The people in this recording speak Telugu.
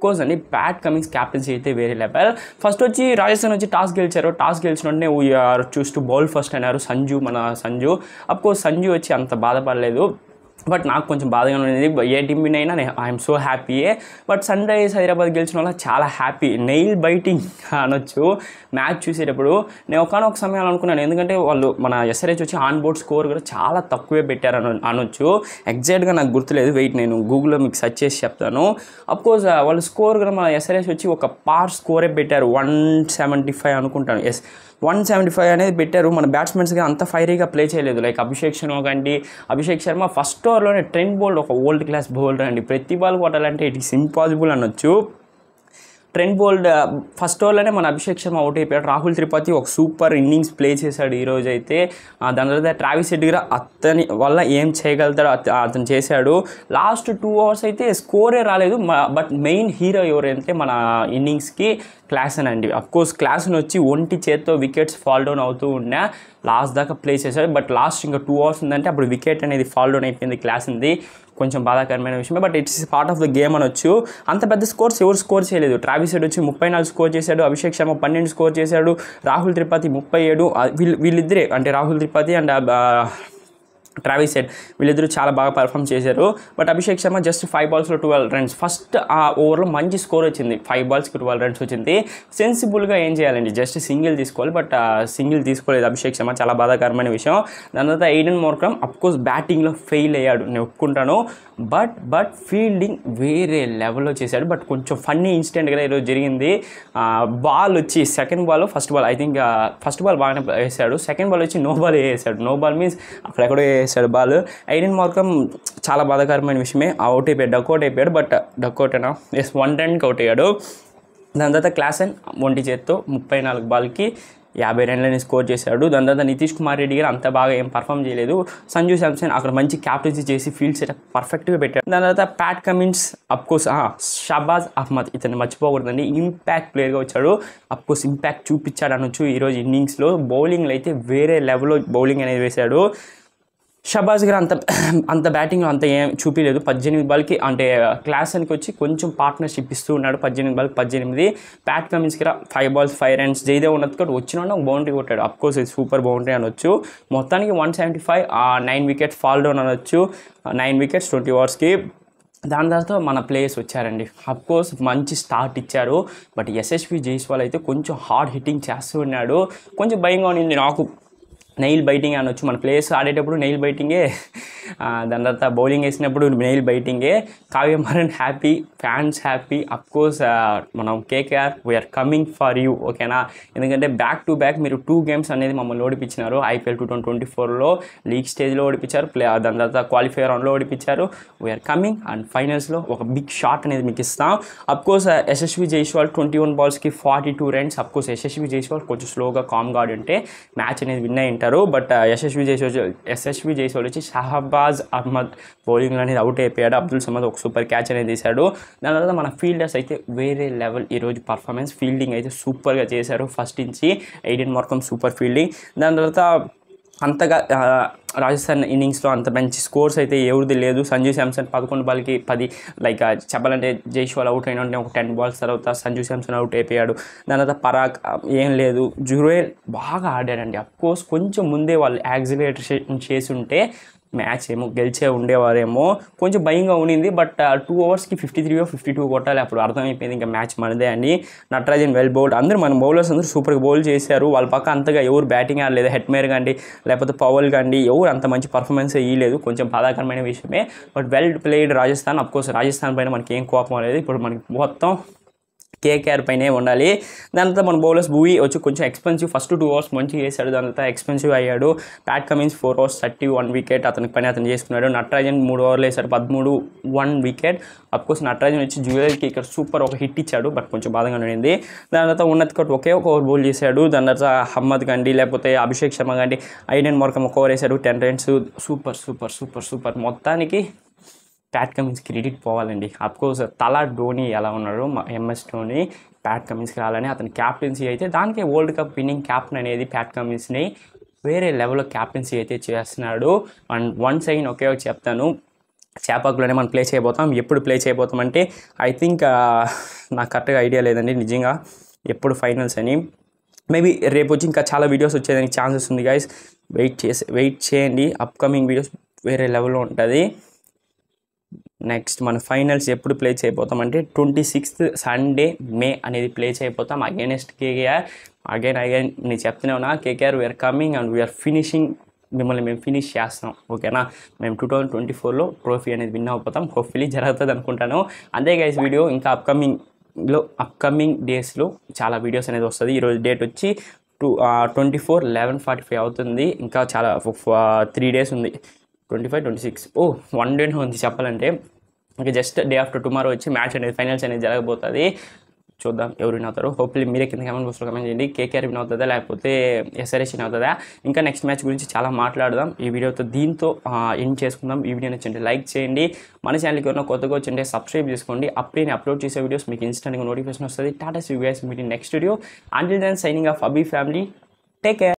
కోర్స్ అండి ప్యాట్ కమింగ్స్ క్యాప్టెన్సీ అయితే వేరే లెవెల్ ఫస్ట్ వచ్చి రాజస్థాన్ వచ్చి టాస్ గెలిచారు టాస్ గెలిచిన వెంటనే we are choose to bowl first అన్నారు సంజు మన సంజు కోర్స్ సంజు వచ్చి అంత బాధపడలేదు బట్ నాకు కొంచెం బాధగా ఉండేది ఏ టీం విన్ అయినా ఐఎమ్ సో హ్యాపీయే బట్ సన్ రైజర్స్ హైదరాబాద్ గెలిచిన వల్ల చాలా హ్యాపీ నెయిల్ బైటింగ్ అనొచ్చు మ్యాచ్ చూసేటప్పుడు నేను ఒకనొక సమయం అనుకున్నాను ఎందుకంటే వాళ్ళు మన ఎస్ఆర్హెచ్ వచ్చి ఆన్ బోర్డ్ స్కోర్ కూడా చాలా తక్కువే పెట్టారు అన అనొచ్చు ఎగ్జాక్ట్గా నాకు గుర్తులేదు వెయిట్ నేను గూగుల్లో మీకు సెర్చ్ చేసి చెప్తాను అఫ్కోర్స్ వాళ్ళు స్కోర్ కూడా మన ఎస్ఆర్హెచ్ వచ్చి ఒక పార్ స్కోరే పెట్టారు వన్ సెవెంటీ ఫైవ్ అనుకుంటాను ఎస్ వన్ సెవెంటీ ఫైవ్ అనేది పెట్టారు మన బ్యాట్స్మెన్స్గా అంత ఫైరీగా ప్లే చేయలేదు లైక్ అభిషేక్ శర్మ కండి అభిషేక్ శర్మ ఫస్ట్ ఓవర్లోనే ట్రెండ్ బౌల్డ్ ఒక ఓల్డ్ క్లాస్ బౌలర్ అండి ప్రతి బాల్ కొట్టాలంటే ఇట్ ఈస్ ఇంపాసిబుల్ అనొచ్చు ట్రెండ్ బోల్డ్ ఫస్ట్ ఓవర్లోనే మన అభిషేక్ శర్మ అవుట్ అయిపోయాడు రాహుల్ త్రిపాఠి ఒక సూపర్ ఇన్నింగ్స్ ప్లే చేశాడు ఈ రోజు అయితే ఆ, దాని తర్వాత ట్రావిస్ హెడ్ కూడా అతని వల్ల ఏం చేయగలుగుతాడో అత- అతను చేశాడు లాస్ట్ టూ అవర్స్ అయితే స్కోరే రాలేదు బట్ మెయిన్ హీరో ఎవరంటే మన ఇన్నింగ్స్కి క్లాసన్ అండి కోర్స్ క్లాసన్ వచ్చి ఒంటి చేత్తో వికెట్స్ ఫాల్ డౌన్ అవుతూ ఉన్నా లాస్ట్ దాకా ప్లే చేశాడు బట్ లాస్ట్ ఇంకా టూ అవర్స్ ఉందంటే అప్పుడు వికెట్ అనేది ఫాల్ డౌన్ అయిపోయింది క్లాస్ ఉంది కొంచెం బాధాకరమైన విషయమే but it's part of the game అనొచ్చు అంత పెద్ద స్కోర్స్ ఎవరు స్కోర్ చేయలేదు ట్రావిస్ హెడ్ వచ్చి ముప్పై నాలుగు స్కోర్ చేశాడు అభిషేక్ శర్మ పన్నెండు స్కోర్ చేశాడు రాహుల్ త్రిపాఠి ముప్పై ఏడు ఆ, వీళ్ళు వీళ్ళిద్దరే అంటే Rahul Tripathi and Travis Head వీళ్ళిద్దరూ చాలా బాగా పర్ఫామ్ చేశారు but Abhishek Sharma just five బాల్స్లో ట్వెల్వ్ రన్స్ ఫస్ట్ ఆ ఓవర్లో మంచి స్కోర్ వచ్చింది ఫైవ్ బాల్స్కి ట్వెల్వ్ రన్స్ వచ్చింది సెన్సిబుల్గా ఏం చేయాలండి జస్ట్ సింగిల్ తీసుకోవాలి బట్ సింగిల్ తీసుకోలేదు అభిషేక్ శర్మ చాలా బాధాకరమైన విషయం దాని తర్వాత ఎయిడెన్ మోర్క్రమ్ అఫ్కోర్స్ బ్యాటింగ్లో ఫెయిల్ అయ్యాడు నేను ఒప్పుకుంటాను బట్ బట్ ఫీల్డింగ్ వేరే లెవెల్లో చేశాడు బట్ కొంచెం ఫన్నీ ఇన్సిడెంట్ కదా ఈరోజు జరిగింది బాల్ వచ్చి second ball first ball I think first ball బాగానే వేసాడు సెకండ్ బాల్ వచ్చి నో బాల్ వేసాడు నో బాల్ మీన్స్ అక్కడెక్కడో వేసాడు బాల్ ఐడెన్ మార్కమ్ చాలా బాధాకరమైన విషయమే అవుట్ అయిపోయాడు డక్అవుట్ అయిపోయాడు బట్ డక్అవుట్ అయినా ఎస్ వన్ రన్కి అవుట్ అయ్యాడు దాని తర్వాత క్లాసన్ ఒంటి చేత్తో ముప్పై నాలుగు బాల్కి యాభై రన్లని స్కోర్ చేశాడు దాని తర్వాత నితీష్ కుమార్ రెడ్డి గారు అంత బాగా ఏం పర్ఫామ్ చేయలేదు సంజు శాంసన్ అక్కడ మంచి క్యాప్టెన్సీ చేసి ఫీల్డ్ సెటప్ పర్ఫెక్ట్గా పెట్టాడు దాని తర్వాత Pat Cummins of course Shahbaz Ahmed ఇతన్ని మర్చిపోకూడదండి ఇంపాక్ట్ ప్లేయర్గా వచ్చాడు అఫ్కోర్స్ ఇంపాక్ట్ చూపించాడు అనొచ్చు ఈరోజు ఇన్నింగ్స్లో బౌలింగ్లో అయితే వేరే లెవెల్లో బౌలింగ్ అనేది వేశాడు షబాజ్ గారు అంత అంత బ్యాటింగ్ అంత ఏం చూపించలేదు పద్దెనిమిది బాల్కి అంటే క్లాసన్కి వచ్చి కొంచెం పార్ట్నర్షిప్ ఇస్తూ ఉన్నాడు పద్దెనిమిది బాల్కి పద్దెనిమిది ప్యాట్ కమిన్స్ దగ్గర five balls five runs Jaydev ఉన్నది కూడా వచ్చిన ఒక బౌండరీ కొట్టాడు అఫ్కోర్స్ ఇది సూపర్ బౌండరీ అనొచ్చు మొత్తానికి one seventy five nine wickets fall down అనొచ్చు నైన్ వికెట్స్ ట్వంటీ ఓవర్స్కి దాని తర్వాత మన ప్లేయర్స్ వచ్చారండి కోర్స్ మంచి స్టార్ట్ ఇచ్చారు బట్ ఎస్ఎస్వి జైస్వాల్ అయితే కొంచెం హార్డ్ హిట్టింగ్ చేస్తూ ఉన్నాడు కొంచెం భయంగా ఉంది నాకు నెయిల్ బైటింగ్ అనొచ్చు మన ప్లేయర్స్ ఆడేటప్పుడు నెయిల్ బైటింగే ఆ, దాని తర్వాత బౌలింగ్ వేసినప్పుడు నెయిల్ బైటింగే Kavya Maran happy fans happy course మనం KKR we are coming for you ఓకేనా ఎందుకంటే బ్యాక్ టు బ్యాక్ మీరు టూ గేమ్స్ అనేది మమ్మల్ని ఓడిపించినారు ఐపీఎల్ టూ థౌసండ్ ట్వంటీ ఫోర్లో లీగ్ స్టేజ్లో ఓడిపించారు ప్లే దాని తర్వాత క్వాలిఫైయర్ రౌండ్లో ఓడిపించారు వీఆర్ కమింగ్ అండ్ ఫైనల్స్లో ఒక బిగ్ షాట్ అనేది మీకు ఇస్తాం course Yashasvi Jaiswal twenty one బాల్స్కి forty two runs course Yashasvi Jaiswal కొంచెం స్లోగా కామ్గా ఆడి ఉంటే మ్యాచ్ అనేది విన్ అయి ఉంటారు బట్ యశస్వి జైస్వాల్ యశస్వి జైస్వాల్ వచ్చి షహబాజ్ అహ్మద్ బౌలింగ్ అనేది అవుట్ అయిపోయాడు అబ్దుల్ సమద్ ఒక సూపర్ క్యాచ్ అనేది తీశాడు దాని తర్వాత మన ఫీల్డర్స్ అయితే వేరే లెవెల్ ఈరోజు పర్ఫార్మెన్స్ ఫీల్డింగ్ అయితే సూపర్గా చేశారు ఫస్ట్ నుంచి ఎయిడెన్ మార్కం సూపర్ ఫీల్డింగ్ దాని తర్వాత అంతగా ఆ, రాజస్థాన్ ఇన్నింగ్స్లో అంత మంచి స్కోర్స్ అయితే ఎవరిది లేదు సంజు శాంసన్ పదకొండు బాల్కి పది లైక్ ఆ, చెప్పాలంటే జైష్వాల్ అవుట్ అయిన వెంటనే ఒక టెన్ బాల్స్ తర్వాత సంజు శాంసన్ అవుట్ అయిపోయాడు దాని తర్వాత పరాగ్ ఆ, ఏం లేదు జురేల్ బాగా ఆడాడండి అఫ్కోర్స్ కొంచెం ముందే వాళ్ళు యాక్సిలేటర్ చేసి ఉంటే మ్యాచ్ ఏమో గెలిచే ఉండేవారేమో కొంచెం భయంగా ఉండింది బట్ టూ అవర్స్కి ఫిఫ్టీ త్రీ ఫిఫ్టీ టూ కొట్టాలి అప్పుడు అర్థమైపోయింది ఇంకా మ్యాచ్ మనదే అని నటరాజన్ వెల్ బౌల్డ్ అందరూ మన బౌలర్స్ అందరూ సూపర్గా బౌల్ చేశారు వాళ్ళ పక్క అంతగా ఎవరు బ్యాటింగ్ ఆడలేదు హెట్మేర్ కానీ లేకపోతే పవల్ కానీ ఎవరు అంత మంచి పర్ఫార్మెన్స్ ఇవ్వలేదు కొంచెం బాధాకరమైన విషయమే but well played Rajasthan of course Rajasthan పైన మనకి ఏం కోపం లేదు ఇప్పుడు మనకి మొత్తం కేకేఆర్ పైనే ఉండాలి దాని తర్వాత మన బౌలర్స్ భూయి వచ్చి కొంచెం ఎక్స్పెన్సివ్ ఫస్ట్ టూ అవర్స్ మంచిగా వేసాడు దాని తర్వాత ఎక్స్పెన్సివ్ అయ్యాడు Pat Cummins four overs thirty one wicket అతనికి పని అతను చేసుకున్నాడు నటరాజన్ మూడు ఓవర్లు వేసాడు పదమూడు వన్ వికెట్ అఫ్కోర్స్ నటరాజన్ వచ్చి జ్యువెల్కి ఇక్కడ సూపర్ ఒక హిట్ ఇచ్చాడు బట్ కొంచెం బాధగా ఉండింది దాని తర్వాత ఉన్నతి కట్ ఒకే ఒక ఓవర్ బౌల్ చేశాడు దాని తర్వాత హమ్మద్ గండి లేకపోతే అభిషేక్ శర్మ గండి ఐడెన్ మార్కం ఒక ఓవర్ వేసాడు ten runs super super super super మొత్తానికి ప్యాట్ కమిన్స్ క్రెడిట్ పోవాలండి అఫ్కోర్స్ తలా ధోని ఎలా ఉన్నాడు మా ఎంఎస్ ధోని ప్యాట్ కమిన్స్కి రాలని అతని క్యాప్టెన్సీ అయితే దానికే వరల్డ్ కప్ విన్నింగ్ క్యాప్టెన్ అనేది ప్యాట్ కమిన్స్ని వేరే లెవెల్లో క్యాప్టెన్సీ అయితే చేస్తున్నాడు అండ్ వన్స్ అగైన్ ఒకే ఒకటి చెప్తాను చేపాకులోనే మనం ప్లే చేయబోతాం ఎప్పుడు ప్లే చేయబోతాం అంటే ఐ థింక్ నాకు కరెక్ట్గా ఐడియా లేదండి నిజంగా ఎప్పుడు ఫైనల్స్ అని మేబీ రేపు వచ్చి ఇంకా చాలా వీడియోస్ వచ్చేదానికి ఛాన్సెస్ ఉంది గైస్ వెయిట్ చేసి వెయిట్ చేయండి అప్కమింగ్ వీడియోస్ వేరే లెవెల్లో ఉంటుంది నెక్స్ట్ మన ఫైనల్స్ ఎప్పుడు ప్లే చేయబోతాం అంటే ట్వంటీ సిక్స్త్ సండే మే అనేది ప్లే చేయబోతాం అగైనెస్ట్ కేకేఆర్ అగైన్ అగైన్ నేను చెప్తూనే ఉన్నా KKR we are coming and we are finishing మిమ్మల్ని మేము ఫినిష్ చేస్తాం ఓకేనా మేము టూ థౌజండ్ ట్వంటీ ఫోర్లో ట్రోఫీ అనేది విన్ అయిపోతాం హోప్ఫుల్లీ జరుగుతుంది అనుకుంటాను అంతే గైస్ వీడియో ఇంకా అప్కమింగ్లో అప్కమింగ్ డేస్లో చాలా వీడియోస్ అనేది వస్తుంది ఈరోజు డేట్ వచ్చి two twenty four eleven forty five అవుతుంది ఇంకా చాలా త్రీ డేస్ ఉంది ట్వంటీ ఫైవ్ ట్వంటీ సిక్స్ ఓ వన్ డే ఉంది చెప్పాలంటే ఇంకా జస్ట్ డే ఆఫ్టర్ టుమారో వచ్చి మ్యాచ్ అనేది ఫైనల్స్ అనేది జరగబోతుంది చూద్దాం ఎవరు విన్ అవుతారు హోప్ఫుల్లీ మీరే కింద కమెంట్ బాక్స్లో కమెంట్ చేయండి కేకేఆర్ విన్ అవుతుందా లేకపోతే ఎస్ఆర్ఎస్ విన్ అవుతుందా ఇంకా నెక్స్ట్ మ్యాచ్ గురించి చాలా మాట్లాడదాం ఈ వీడియోతో దీంతో ఎండ్ చేసుకుందాం ఈ వీడియో నచ్చింటే లైక్ చేయండి మన ఛానల్కి ఉన్న కొత్తగా వచ్చింటే సబ్స్క్రైబ్ చేసుకోండి అప్పుడే నేను అప్లోడ్ చేసే వీడియోస్ మీకు ఇన్స్టెంట్గా నోటిఫికేషన్ వస్తుంది tata see guys meeting next video until then signing off Abhi family take care